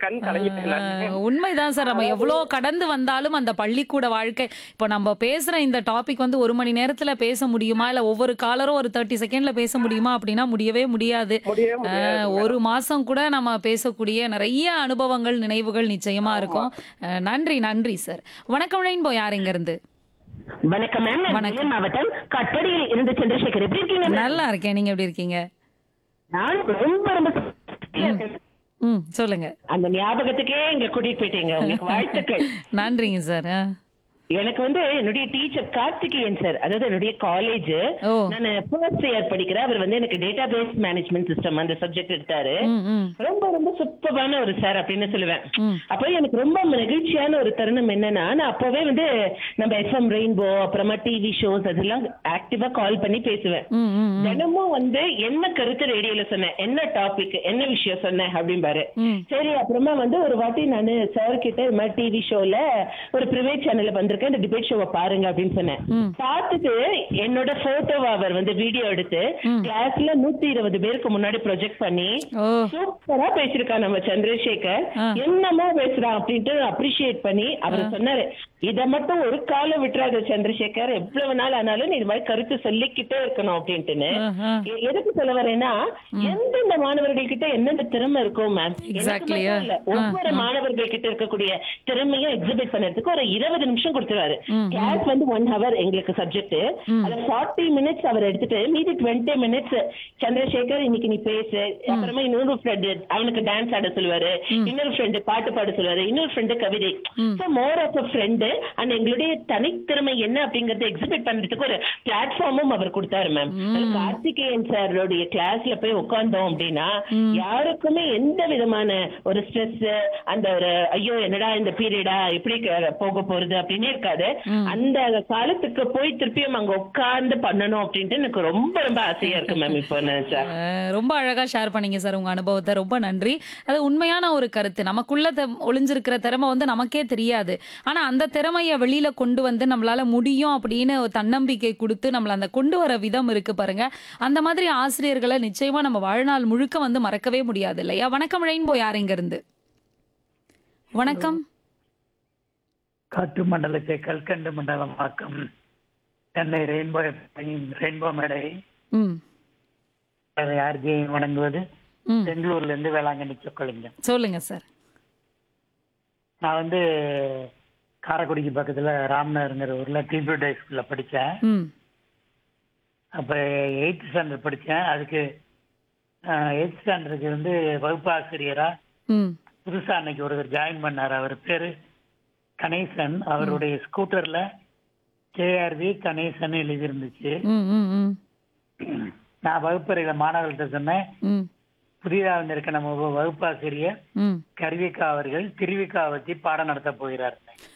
கண் கலங்கிட்டேன் நானு. ஆஹ் உண்மைதான் சார் நம்ம எவ்வளோ கடந்து வந்தாலும் அந்த பள்ளிக்கூட வாழ்க்கை இப்போ நம்ம பேசுற இந்த டாபிக் வந்து ஒரு மணி நேரத்துல பேச முடியுமா இல்ல ஒவ்வொரு காலரும் ஒரு தேர்ட்டி செகண்ட்ல பேச முடியுமா அப்படின்னா முடியவே முடியாது முடியவே முடியாது ஆஹ் ஒரு மாசம் கூட நம்ம பேசக்கூடிய நிறைய அனுபவங்கள் நினைவுகள் நிச்சயமா இருக்கும் ஆஹ் நன்றி நன்றி சார் வணக்கம் ரெயின்போ யார் இங்க இருந்து வணக்கம் மேம் நான் வணக்கம். வேலூர் மாவட்டம் கட்டடியில் இருந்து சந்திரசேகர் எப்படி இருக்கீங்க ma'am? நல்லா இருக்கேன் நீங்க எப்படி இருக்கீங்க நான் ரொம்ப ரொம்ப சந்தோஷமா இருக்கேன். ம் சொல்லுங்க அந்த ஞாபகத்துக்கே இங்க கூட்டிட்டு போயிட்டீங்க உங்களுக்கு வாழ்த்துக்கள் நன்றிங்க சார் எனக்கு வந்து என்னுடைய டீச்சர் கார்த்திகேயன் சார் அதாவது என்னுடைய காலேஜ் ஓ நான் ஃபர்ஸ்ட் இயர் படிக்கிறேன் அவர் வந்து எனக்கு டேட்டா பேஸ் மேனேஜ்மெண்ட் சிஸ்டம் அந்த சப்ஜெக்ட் எடுத்தாரு ம் ம் ரொம்ப ரொம்ப சூப்பரான ஒரு சார் அப்படின்னு சொல்லுவேன் ம். அப்போ எனக்கு ரொம்ப மகிழ்ச்சியான ஒரு தருணம் என்னன்னா நான் அப்பவே வந்து நம்ம எஃப்எம் ரெயின்போ அப்புறமா டிவி ஷோஸ் அதெல்லாம் ஆக்டிவா கால் பண்ணி பேசுவேன் ம் ம் ம். தினமும் வந்து என்ன கருத்து ரேடியோல சொன்னேன் என்ன டாபிக் என்ன விஷயம் சொன்னேன் அப்படிம்பாரு ம். சரி அப்புறமா வந்து ஒரு வாட்டி நான் சார் கிட்ட இது மாதிரி டிவி ஷோல ஒரு பிரைவேட் சேனல்ல வந்திருக்கேன் இந்த டிபேட் ஷோவை பாருங்க அப்படின்னு சொன்னேன் ம். பார்த்துட்டு என்னோட போட்டோவை அவர் வந்து வீடியோ எடுத்து ம். கிளாஸ்ல நூத்தி இருபது பேருக்கு முன்னாடி ப்ரொஜெக்ட் பண்ணி ஓ சூப்பரா பேசிருக்கான் நம்ம சந்திரசேகர் ஆ. என்னமோ பேசுறான் அப்படின்ட்டு அப்ரிஷியேட் பண்ணி அவர் சொன்னாரு இத மட்டும் ஒரு காலம் விட்டுறாத சந்திரசேகர் எவ்வளவு நாள் ஆனாலும் நீ இது மாதிரி கருத்து சொல்லிக்கிட்டே இருக்கணும் அப்படின்ட்டுன்னு ஆஹா. எ- எதுக்கு சொல்ல வரேன்னா எந்தெந்த மாணவர்கள் கிட்ட என்னென்ன திறமை இருக்கும் மேம் Exactly, ஆ. ஒவ்வொரு மாணவர்கள் கிட்ட இருக்கக்கூடிய திறமையை எக்ஸிபிட் பண்ணறதுக்கு ஒரு இருபது நிமிஷம் கொடுத்துருவாரு கிளாஸ் வந்து ஒன் ஹவர் எங்களுக்கு சப்ஜெக்ட் அத ஃபார்ட்டி மினிட்ஸ் அவர் எடுத்துட்டு மீதி டுவெண்ட்டி மினிட்ஸ் சந்திரசேகர் இன்னைக்கு நீ பேசு அப்புறமா இன்னொரு ஃப்ரெண்ட் அவனுக்கு டான்ஸ் ஆட சொல்லுவாரு இன்னொரு ஃப்ரெண்டு பாட்டு பாட சொல்லுவாரு இன்னொரு ஃப்ரெண்டு கவிதை so more of a friend and எங்களுடைய தனித்திறமை என்ன அப்படிங்கறத எக்ஸிபிட் பண்றதுக்கு ஒரு பிளாட்ஃபார்மும் அவர் கொடுத்தாரு மேம் கார்த்திகேயன் சாரோடைய கிளாஸ்ல போய் உட்கார்ந்தோம் அப்படின்னா யாருக்குமே எந்த விதமான ஒரு ஸ்ட்ரெஸ் அந்த ஒரு ஐயோ என்னடா இந்த பீரியடா எப்படி க- போக போறது அப்படின்னு இருக்காது அந்த காலத்துக்கு போய் திருப்பியும் அங்க உட்கார்ந்து பண்ணணும் அப்படின்ட்டு எனக்கு ரொம்ப ரொம்ப ஆசையா இருக்கு மேம் இப்போ நினைச்சா அஹ் ரொம்ப அழகா ஷேர் பண்ணீங்க சார் உங்க அனுபவத்தை ரொம்ப நன்றி அது உண்மையான ஒரு கருத்து நமக்குள்ள தெ- ஒளிஞ்சிருக்கிற திறமை வந்து நமக்கே தெரியாது ஆனா அந்த திறமைய வெளியில கொண்டு வந்து நம்மளால முடியும் அப்படின்னு ஒரு தன்னம்பிக்கை கொடுத்து நம்மள அந்த கொண்டு வர விதம் இருக்கு பாருங்க அந்த மாதிரி ஆசிரியர்களை நிச்சயமா நம்ம வாழ்நாள் முழுக்க வந்து மறக்கவே முடியாது இல்லையா வணக்கம் ரெயின்போ யார் இங்க இருந்து வணக்கம் காற்று மண்டலத்தை கல்கண்டு மண்டலமாக்கும் சென்னை ரெயின்போ ரெயின்போ மேடை ம் ஆர்ஜியை வணங்குவது ம் பெங்களூர்ல இருந்து வேளாங்கண்ணி சொக்கலிங்கம் சொல்லுங்க சார் நான் வந்து காரைக்குடிக்கு பக்கத்துல ராம்நகருங்கிற ஊர்ல டிபியூட் ஹை ஸ்கூல்ல படித்தேன் ம் அப்ப எயித்து ஸ்டாண்டர்ட் படித்தேன் அதுக்கு எயித் ஸ்டாண்டர்டுக்கு வந்து வகுப்பு ஆசிரியரா ம் புதுசா அன்னைக்கு ஒருத்தர் ஜாயின் பண்ணார் அவர் பேரு கணேசன் அவருடைய ஸ்கூட்டர்ல கேஆர்வி கணேசன் எழுதியிருந்துச்சு ம் ம் ம் நான் வகுப்பறையில மாணவர்கள்ட்ட சொன்னேன் ம் புதிதாக வந்திருக்க நம்ம வகு- வகுப்பாசிரியர் ம் கர்விகா அவர்கள் திருவிக்கா வச்சு பாடம் நடத்த போகிறார்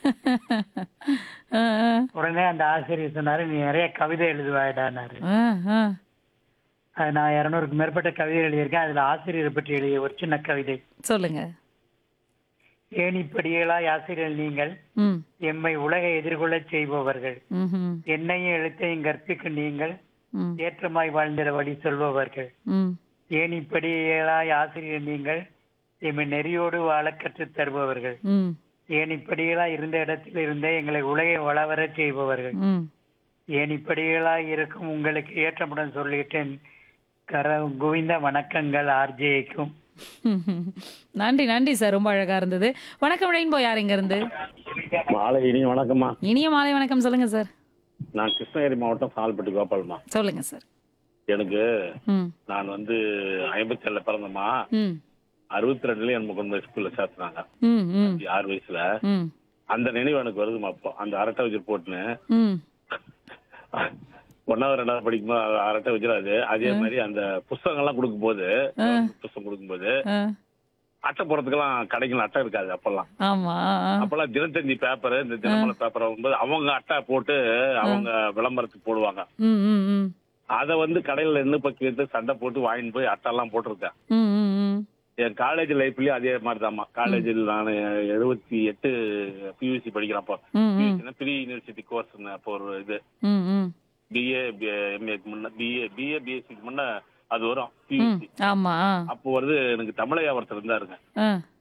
ஆ, ஆ, உடனே அந்த ஆசிரியர் சொன்னாரு நீ நிறைய கவிதை எழுதுவாயிடானாரு ஆ, ஆ. அது நான் இருநூறுக்கு மேற்பட்ட கவிதை எழுதியிருக்கேன் அதுல ஆசிரியரை பற்றி எழுதிய ஒரு சின்ன கவிதை சொல்லுங்க ஏணிப்படிகளாய் ஆசிரியர் நீங்கள் ம் எம்மை உலகை எதிர்கொள்ளச் செய்பவர்கள் ம்ஹும். என்னையும் எழுத்தையும் கற்பிக்கும் நீங்கள் ம் ஏற்றமாய் வாழ்ந்திட வழி சொல்பவர்கள் ம் ஏணிப்படிகளாய் ஆசிரியர் நீங்கள் எம்மை நெறியோடு வாழ கற்றுத் தருபவர்கள் ம் ஏணிப்படிகளாய் இருந்த இடத்தில் இருந்தே எங்களை உலகை வளவரச் செய்பவர்கள் ம் ஏணிப்படிகளாய் இருக்கும் உங்களுக்கு ஏற்றமுடன் சொல்லிட்டேன் கர குவிந்த வணக்கங்கள் ஆர்ஜேக்கும் நன்றி நன்றி சார் ரொம்ப அழகா இருந்தது வணக்கம் ரெயின்போ யார் இங்க இருந்து மாலை இனி வணக்கம்மா இனிய மாலை வணக்கம் சொல்லுங்க சார் நான் கிருஷ்ணகிரி மாவட்டம் சால்பட்டு கோபால்மா சொல்லுங்க சார் எனக்கு ம் நான் வந்து ஐம்பத்தி ஏழுல பிறந்தம்மா ம் அறுபத்தி ரெண்டுல எனக்கு கொண்டு போய் ஸ்கூல்ல சேர்த்துனாங்க ம் ம் ஆறு வயசுல ம் அந்த நினைவு எனக்கு வருதுமா அப்போ அந்த அரட்டை வச்சு போட்டுன்னு ம் ஒன்னாவது ரெண்டாவது படிக்கும்போது அது அரட்டை வச்சிடாது அதே மாதிரி அந்த புஸ்தகங்கள்லாம் கொடுக்கும் போது புஸ்தகம் கொடுக்கும்போது ஆ, அட்டை போறதுக்கெல்லாம் கடைக்கல அட்டை இருக்காது அப்பெல்லாம் ஆமா ஆ, ஆ. அப்பெல்லாம் தினத்தந்தி பேப்பர் இந்த தினமலர் பேப்பர் வரும்போது அவங்க அட்டை போட்டு அவங்க விளம்பரத்துக்கு போடுவாங்க ம் ம் ம் அதை வந்து கடையில நின்று போய் கேட்டு சண்டை போட்டு வாங்கிட்டு போய் அட்டெல்லாம் போட்டிருக்கேன் ம் ம் ம் என் காலேஜ் லைஃப்லயும் அதே மாதிரி தான்மா காலேஜில் நான் எழுபத்தி எட்டு பியூசி படிக்கிறேன் அப்போ ம் ம் பியூசினா ப்ரீ யூனிவர்சிட்டி கோர்ஸ் அப்போ ஒரு இது ம் ம் பிஏ எம்ஏக்கு முன்ன பிஏ பிஏ பிஎஸ்சிக்கு முன்ன அது வரும் ம் பியூசி ஆமா ஆ, அப்போ வருது எனக்கு தமிழையா ஒருத்தர் இருந்தாருங்க ஆ